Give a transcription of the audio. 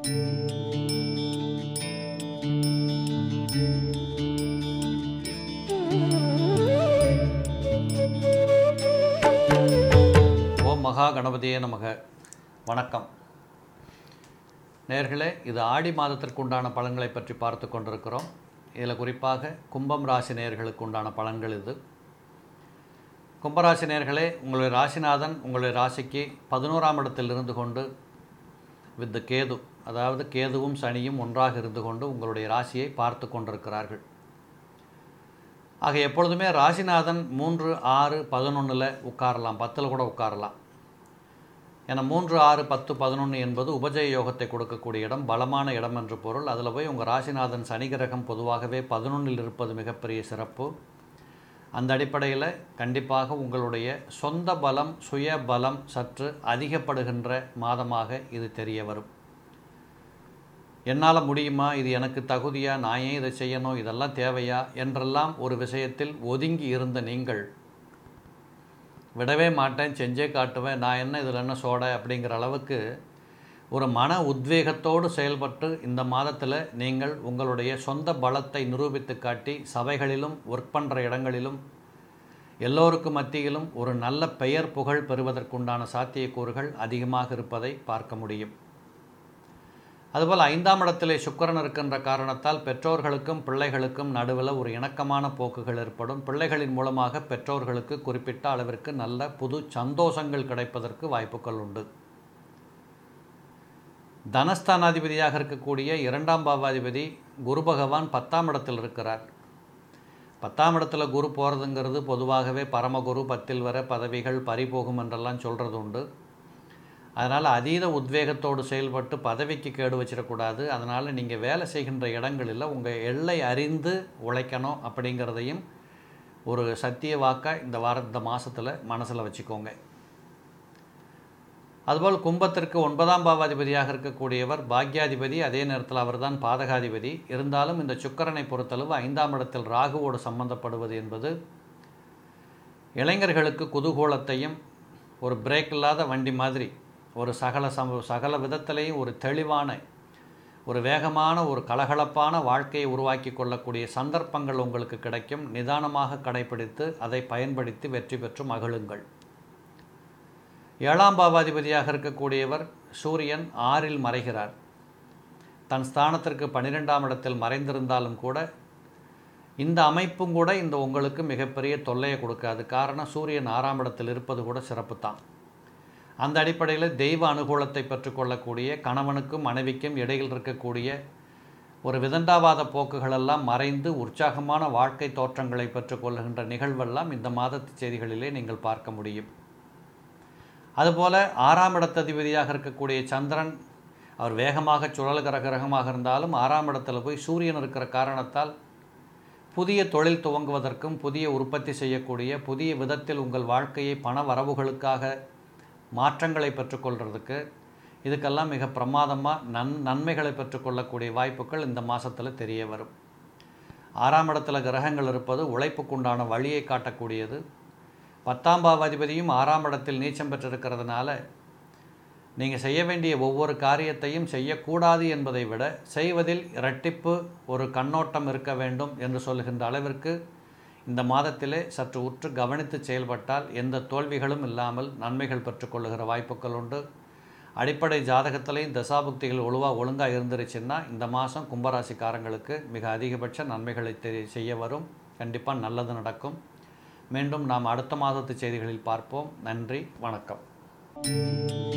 ஓம் மகா கணபதியே நமக வணக்கம் நேர்களே இது ஆடி மாதத்திற்கு உண்டான பலன்களை பற்றி பார்த்து கொண்டிருக்கிறோம் இதில் குறிப்பாக கும்பம் ராசி நேயர்களுக்கு உண்டான பலன்கள் இது கும்பராசி நேயர்களே உங்களுடைய ராசிநாதன் உங்களுடைய ராசிக்கு பதினோராம் இடத்தில் இருந்து கொண்டு வித் கேது அதாவது கேதுவும் சனியும் ஒன்றாக இருந்து கொண்டு உங்களுடைய ராசியை பார்த்து கொண்டிருக்கிறார்கள் ஆக எப்பொழுதுமே ராசிநாதன் மூன்று ஆறு பதினொன்றில் உட்காரலாம் பத்தில் கூட உட்காரலாம் ஏன்னா மூன்று ஆறு பத்து பதினொன்று என்பது உபஜய யோகத்தை கொடுக்கக்கூடிய இடம் பலமான இடம் என்று பொருள் அதில் போய் உங்கள் ராசிநாதன் சனி கிரகம் பொதுவாகவே பதினொன்றில் இருப்பது மிகப்பெரிய சிறப்பு அந்த அடிப்படையில் கண்டிப்பாக உங்களுடைய சொந்த பலம் சுய பலம் சற்று அதிகப்படுகின்ற மாதமாக இது தெரிய வரும் என்னால் முடியுமா இது எனக்கு தகுதியா நான் ஏன் இதை செய்யணும் இதெல்லாம் தேவையா என்றெல்லாம் ஒரு விஷயத்தில் ஒதுங்கி இருந்த நீங்கள் விடவே மாட்டேன் செஞ்சே காட்டுவேன் நான் என்ன இதில் என்ன சோட அப்படிங்கிற அளவுக்கு ஒரு மன உத்வேகத்தோடு செயல்பட்டு இந்த மாதத்தில் நீங்கள் உங்களுடைய சொந்த பலத்தை நிரூபித்து காட்டி சபைகளிலும் ஒர்க் பண்ணுற இடங்களிலும் எல்லோருக்கும் மத்தியிலும் ஒரு நல்ல பெயர் புகழ் பெறுவதற்குண்டான சாத்தியக்கூறுகள் அதிகமாக இருப்பதை பார்க்க முடியும் அதுபோல் ஐந்தாம் இடத்திலே சுக்கரன் இருக்கின்ற காரணத்தால் பெற்றோர்களுக்கும் பிள்ளைகளுக்கும் நடுவில் ஒரு இணக்கமான போக்குகள் ஏற்படும் பிள்ளைகளின் மூலமாக பெற்றோர்களுக்கு குறிப்பிட்ட அளவிற்கு நல்ல புது சந்தோஷங்கள் கிடைப்பதற்கு வாய்ப்புகள் உண்டு தனஸ்தானாதிபதியாக இருக்கக்கூடிய இரண்டாம் பாவாதிபதி குரு பகவான் பத்தாம் இடத்தில் இருக்கிறார் பத்தாம் இடத்துல குரு போகிறதுங்கிறது பொதுவாகவே பரமகுரு பத்தில் வர பதவிகள் பறிபோகும் என்றெல்லாம் சொல்கிறது உண்டு அதனால் அதீத உத்வேகத்தோடு செயல்பட்டு பதவிக்கு கேடு வச்சிடக்கூடாது அதனால் நீங்கள் வேலை செய்கின்ற இடங்களில் உங்கள் எல்லை அறிந்து உழைக்கணும் அப்படிங்கிறதையும் ஒரு சத்திய வாக்காக இந்த வார இந்த மாதத்தில் மனசில் வச்சுக்கோங்க அதுபோல் கும்பத்திற்கு ஒன்பதாம் பாவாதிபதியாக இருக்கக்கூடியவர் பாக்யாதிபதி அதே நேரத்தில் அவர்தான் பாதகாதிபதி இருந்தாலும் இந்த சுக்கரனை பொறுத்தளவு ஐந்தாம் இடத்தில் ராகுவோடு சம்பந்தப்படுவது என்பது இளைஞர்களுக்கு குதூகோலத்தையும் ஒரு பிரேக் இல்லாத வண்டி மாதிரி ஒரு சகல சம சகல விதத்திலையும் ஒரு தெளிவான ஒரு வேகமான ஒரு கலகலப்பான வாழ்க்கையை உருவாக்கி கொள்ளக்கூடிய சந்தர்ப்பங்கள் உங்களுக்கு கிடைக்கும் நிதானமாக கடைபிடித்து அதை பயன்படுத்தி வெற்றி பெற்று மகிழுங்கள் ஏழாம் பாவாதிபதியாக இருக்கக்கூடியவர் சூரியன் ஆறில் மறைகிறார் தன் ஸ்தானத்திற்கு பன்னிரெண்டாம் இடத்தில் மறைந்திருந்தாலும் கூட இந்த அமைப்பும் கூட இந்த உங்களுக்கு மிகப்பெரிய தொல்லையை கொடுக்காது காரணம் சூரியன் ஆறாம் இடத்தில் இருப்பது கூட சிறப்பு தான் அந்த அடிப்படையில் தெய்வ அனுகூலத்தை பெற்றுக்கொள்ளக்கூடிய கணவனுக்கும் மனைவிக்கும் இடையில் இருக்கக்கூடிய ஒரு விதண்டாவாத போக்குகளெல்லாம் மறைந்து உற்சாகமான வாழ்க்கை தோற்றங்களை பெற்றுக்கொள்கின்ற நிகழ்வெல்லாம் இந்த மாதத்து செய்திகளிலே நீங்கள் பார்க்க முடியும் அதுபோல் ஆறாம் இடத்ததிபதியாக இருக்கக்கூடிய சந்திரன் அவர் வேகமாக சுழல்கிற கிரகமாக இருந்தாலும் ஆறாம் இடத்துல போய் சூரியன் இருக்கிற காரணத்தால் புதிய தொழில் துவங்குவதற்கும் புதிய உற்பத்தி செய்யக்கூடிய புதிய விதத்தில் உங்கள் வாழ்க்கையை பண வரவுகளுக்காக மாற்றங்களை பெற்றுக்கொள்கிறதுக்கு இதுக்கெல்லாம் மிக பிரமாதமாக நன் நன்மைகளை பெற்றுக்கொள்ளக்கூடிய வாய்ப்புகள் இந்த மாதத்தில் தெரிய வரும் ஆறாம் இடத்துல கிரகங்கள் இருப்பது உழைப்புக்குண்டான வழியை காட்டக்கூடியது பத்தாம் பாவாதிபதியும் ஆறாம் இடத்தில் நீச்சம் பெற்றிருக்கிறதுனால நீங்கள் செய்ய வேண்டிய ஒவ்வொரு காரியத்தையும் செய்யக்கூடாது என்பதை விட செய்வதில் இரட்டிப்பு ஒரு கண்ணோட்டம் இருக்க வேண்டும் என்று சொல்கின்ற அளவிற்கு இந்த மாதத்திலே சற்று உற்று கவனித்து செயல்பட்டால் எந்த தோல்விகளும் இல்லாமல் நன்மைகள் பெற்றுக்கொள்ளுகிற வாய்ப்புகள் உண்டு அடிப்படை ஜாதகத்திலையும் தசாபுக்திகள் ஒழுவாக ஒழுங்காக இருந்துருச்சுன்னா இந்த மாதம் கும்பராசிக்காரங்களுக்கு மிக அதிகபட்ச நன்மைகளை தெரி செய்ய வரும் கண்டிப்பாக நல்லது நடக்கும் மீண்டும் நாம் அடுத்த மாதத்து செய்திகளில் பார்ப்போம் நன்றி வணக்கம்